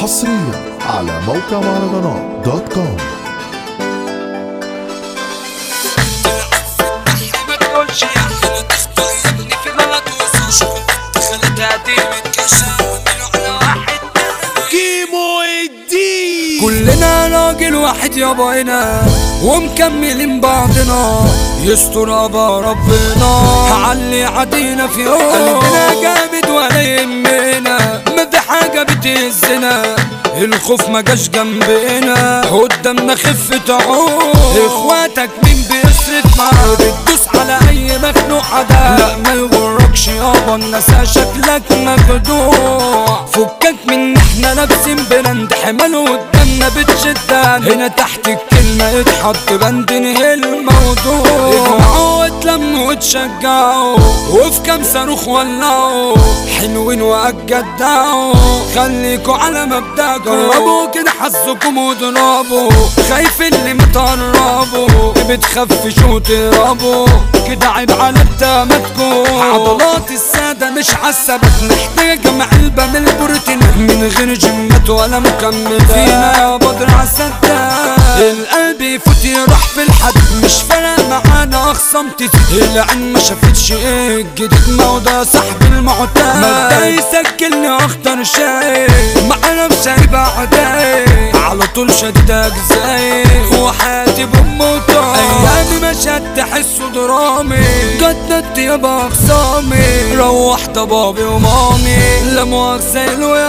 حصريا على موقع مهرجانات دوت كوم ما تقولش يا اخي تخطأ يا ابني في غلط وصوش دخلت هتيمة كشا ومنه على واحد كيمو الدين كلنا راجل واحد يابا هنا ومكملين بعضنا يستر ابا ربنا علي عدينا في يوم قلبنا جامد ولا يهمنا ما في حاجة بتهزنا الخوف ما جاش جنبنا قدامنا خفة عون اخواتك مين بيصرف معاك بتدوس على اي مخلوق عدا لا ما يغركش يابا الناس شكلك مخدوع فكك من احنا لابسين براند حمال قدامنا بتشدنا هنا تحت الكلمة يتحط بند نهي الموضوع اجمعوا واتلموا وتشجعوا وفي كام صاروخ ولعوا حلوين واجدعوا خليكوا على مبدأكم جربوا كده حظكم واضربوا خايف اللي متقربوا بتخفشوا وتهربوا كده عيب على ابتسامتكم عضلات السادة مش عالثبات محتاجة معلبة من البروتين من غير جيمات ولا مكملات فينا يا بدر عالسداد القلب يفوت يروح في الحد مش فارق معانا اخصام تزيد العين ما شافتش ايه الجديد ما هو ده صاحبي المعتاد مبدأ يسجلني اختار شيء معانا بسايبة عداي على طول شديد اجزاي وحياتي بموتها ايامي مشهد تحسه درامي جددت يابا اخصامي روح ضبابي ومامي لا مؤاخذة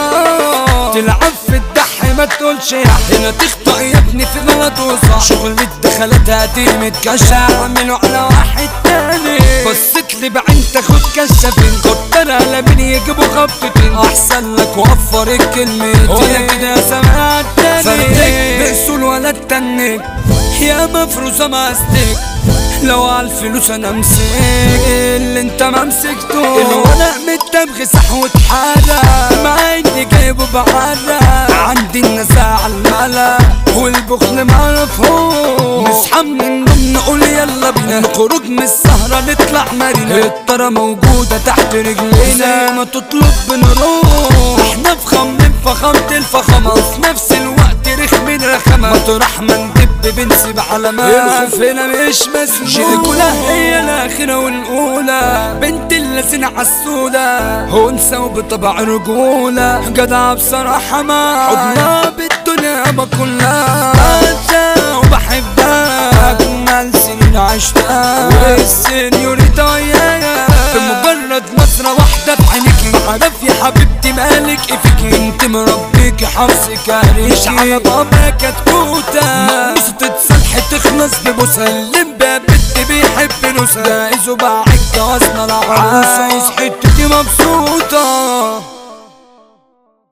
الويا تلعب في الدح ما تقولش يا هنا تخطأ يا ابني في غلط وصح شغل الدخلات هاتي متكشع اعمله على واحد تاني بصيت لي بعين تاخد كشافين كتر على مين يجيبوا خبطتين احسن لك وفر الكلمتين ولا كده يا سماع التاني فردك بأسول ولا التنك يا مفروسة ماستك لو على الفلوس انا امسك اللي انت ما مسكته الورق متبغي صحوة حالة مع اني جايبه بعالة عندي النزاع على الملا والبخل معرفهوش نصحى من النوم نقول يلا بينا نخرج من السهرة نطلع مارينا الطرة موجودة تحت رجلينا زي ما تطلب بنروح احنا فخمين فخامة الفخامة وفي نفس الوقت رخمين رخامة مطرح ما ندب بنسيب علامات الخوف هنا مش مسموح جيلكولا هي الآخرة والأولى بنت اللذين عسولة أنثى وبطبع رجولة جدعة بصراحة ما حضنها بالدنيا ما كلها بعشقها وبحبها أجمل سنين عشتها والسنيوريتا وياها بمجرد نظرة واحدة في عينيكي عارف يا حبيبتي مالك إيه فيكي انت مربيكي حفظك اهليكي مش على بابا كتكوتة مقصة تتصلح تخلص ببوسة اللي بقى بنت بيحب نوسة جايز وباعك جوازنا العروسة عايز حتتي مبسوطة